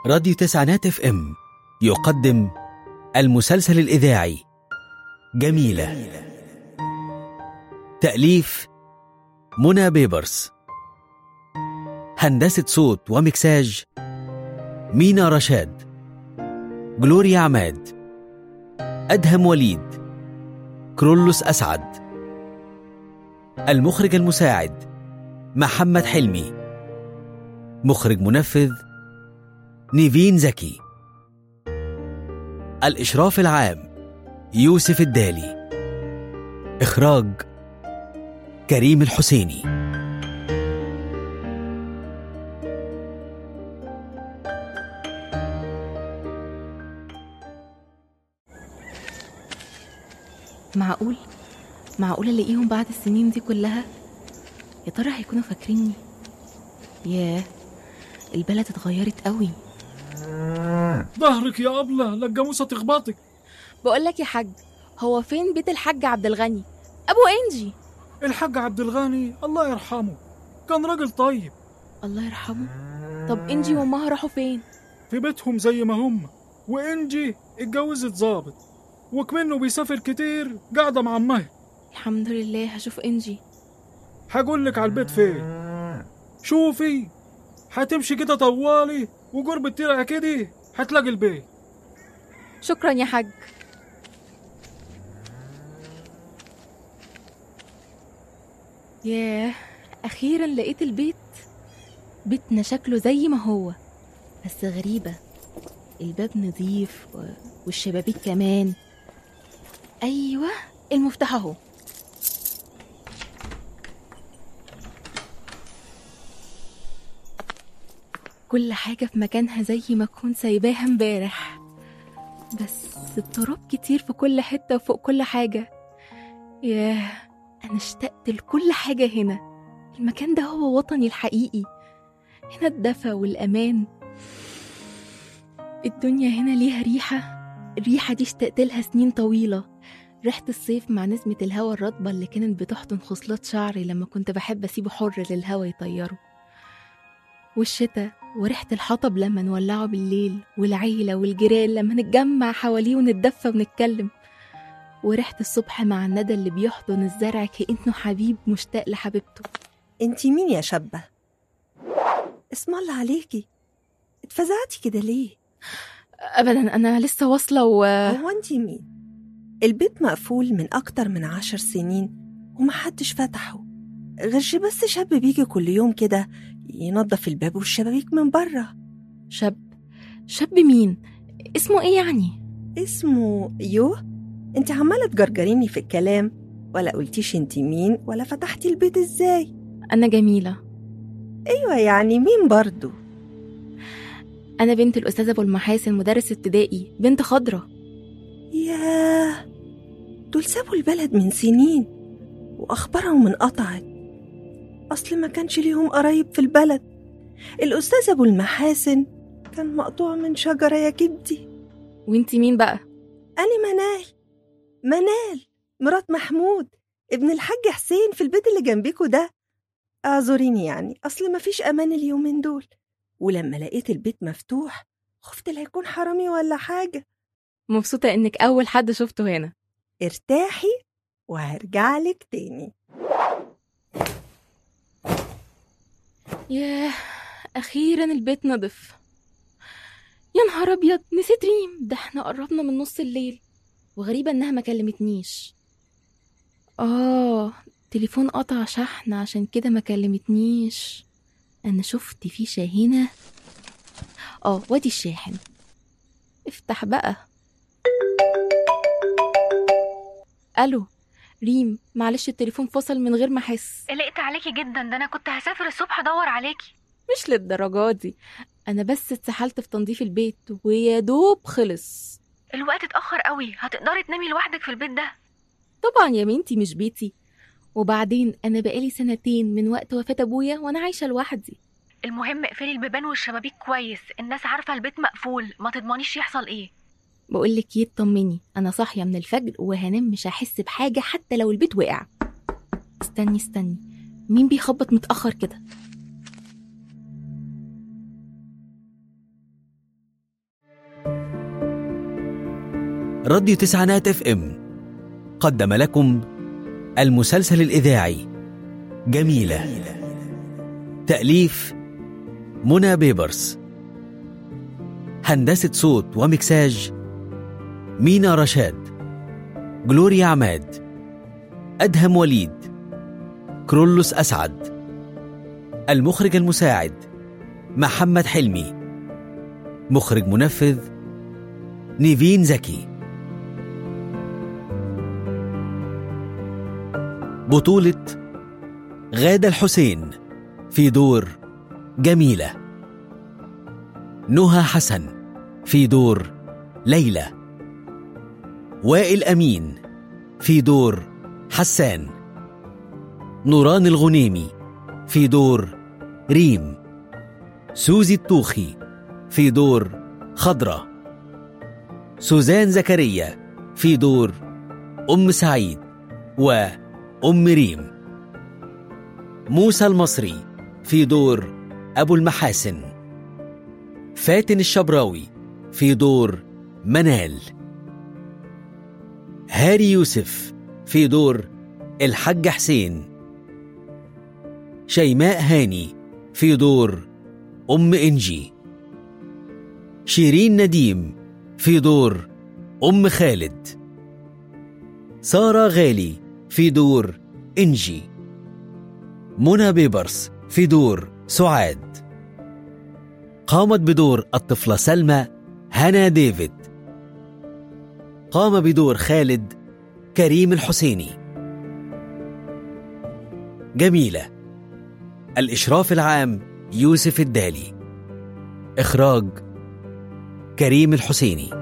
راديو تسعينات اف ام يقدم المسلسل الإذاعي جميلة تأليف منى بيبرس هندسة صوت ومكساج مينا رشاد جلوريا عماد أدهم وليد كرولوس أسعد المخرج المساعد محمد حلمي مخرج منفذ نيفين زكي الإشراف العام يوسف الدالي إخراج كريم الحسيني معقول معقول الاقيهم بعد السنين دي كلها يا ترى هيكونوا فاكريني ياه البلد اتغيرت قوي ظهرك يا أبلة لا الجاموسة تخبطك بقول لك يا حاج هو فين بيت الحاج عبد الغني ابو انجي الحاج عبد الغني الله يرحمه كان راجل طيب الله يرحمه طب انجي وامها راحوا فين في بيتهم زي ما هم وإنجي اتجوزت ظابط وكمنه بيسافر كتير قاعدة مع أمها الحمد لله هشوف انجي هقول لك على البيت فين شوفي هتمشي كده طوالي وقرب الترعة كده هتلاقي البيت شكرا يا حاج ياه اخيرا لقيت البيت بيتنا شكله زي ما هو بس غريبة الباب نظيف و- والشبابيك كمان ايوه المفتاح اهو كل حاجة في مكانها زي ما كنت سايباها امبارح بس التراب كتير في كل حتة وفوق كل حاجة ياه أنا اشتقت لكل حاجة هنا المكان ده هو وطني الحقيقي هنا الدفى والأمان الدنيا هنا ليها ريحة الريحة دي اشتقت لها سنين طويلة ريحة الصيف مع نسمة الهوا الرطبة اللي كانت بتحضن خصلات شعري لما كنت بحب أسيبه حر للهوا يطيره والشتا وريحة الحطب لما نولعه بالليل والعيلة والجيران لما نتجمع حواليه ونتدفى ونتكلم وريحة الصبح مع الندى اللي بيحضن الزرع كأنه حبيب مشتاق لحبيبته انتي مين يا شابة؟ اسم الله عليكي اتفزعتي كده ليه؟ أبدا أنا لسه واصلة و هو انتي مين؟ البيت مقفول من أكتر من عشر سنين ومحدش فتحه غير بس شاب بيجي كل يوم كده ينظف الباب والشبابيك من بره شاب شاب مين؟ اسمه إيه يعني؟ اسمه يوه انت عمالة تجرجريني في الكلام ولا قلتيش انت مين ولا فتحتي البيت ازاي أنا جميلة ايوه يعني مين برضو أنا بنت الأستاذ أبو المحاسن مدرس ابتدائي بنت خضرة ياه دول سابوا البلد من سنين واخبارهم انقطعت اصل ما كانش ليهم قرايب في البلد الاستاذ ابو المحاسن كان مقطوع من شجره يا جدي وانتي مين بقى؟ أنا منال منال مرات محمود ابن الحاج حسين في البيت اللي جنبيكوا ده اعذريني يعني أصل مفيش أمان اليومين دول ولما لقيت البيت مفتوح خفت لا يكون حرامي ولا حاجة مبسوطة إنك أول حد شفته هنا ارتاحي وهرجعلك تاني ياه أخيرا البيت نضف يا نهار أبيض نسيت ريم ده احنا قربنا من نص الليل وغريبة إنها ما كلمتنيش آه تليفون قطع شحن عشان كده ما كلمتنيش أنا شفت فيه شاهنة آه وادي الشاحن افتح بقى ألو ريم معلش التليفون فصل من غير ما أحس قلقت عليكي جدا ده انا كنت هسافر الصبح ادور عليكي مش للدرجة دي أنا بس اتسحلت في تنظيف البيت ويا دوب خلص الوقت اتاخر قوي هتقدري تنامي لوحدك في البيت ده طبعا يا بنتي مش بيتي وبعدين أنا بقالي سنتين من وقت وفاة أبويا وأنا عايشة لوحدي المهم اقفلي البيبان والشبابيك كويس الناس عارفه البيت مقفول ما تضمنيش يحصل ايه بقولك ايه اطمني أنا صاحية من الفجر وهنام مش هحس بحاجة حتى لو البيت وقع استني استني مين بيخبط متأخر كده راديو تسعينات اف ام قدم لكم المسلسل الإذاعي جميلة تأليف منى بيبرس هندسة صوت ومكساج مينا رشاد جلوريا عماد أدهم وليد كرولوس أسعد المخرج المساعد محمد حلمي مخرج منفذ نيفين زكي بطولة غادة الحسين في دور جميلة نهى حسن في دور ليلى وائل أمين في دور حسان نوران الغنيمي في دور ريم سوزي الطوخي في دور خضرة سوزان زكريا في دور أم سعيد وأم ريم موسى المصري في دور أبو المحاسن فاتن الشبراوي في دور منال هاري يوسف في دور الحاج حسين شيماء هاني في دور أم إنجي شيرين نديم في دور أم خالد سارة غالي في دور إنجي منى بيبرس في دور سعاد قامت بدور الطفلة سلمى هنا ديفيد قام بدور خالد كريم الحسيني جميلة الإشراف العام يوسف الدالي إخراج كريم الحسيني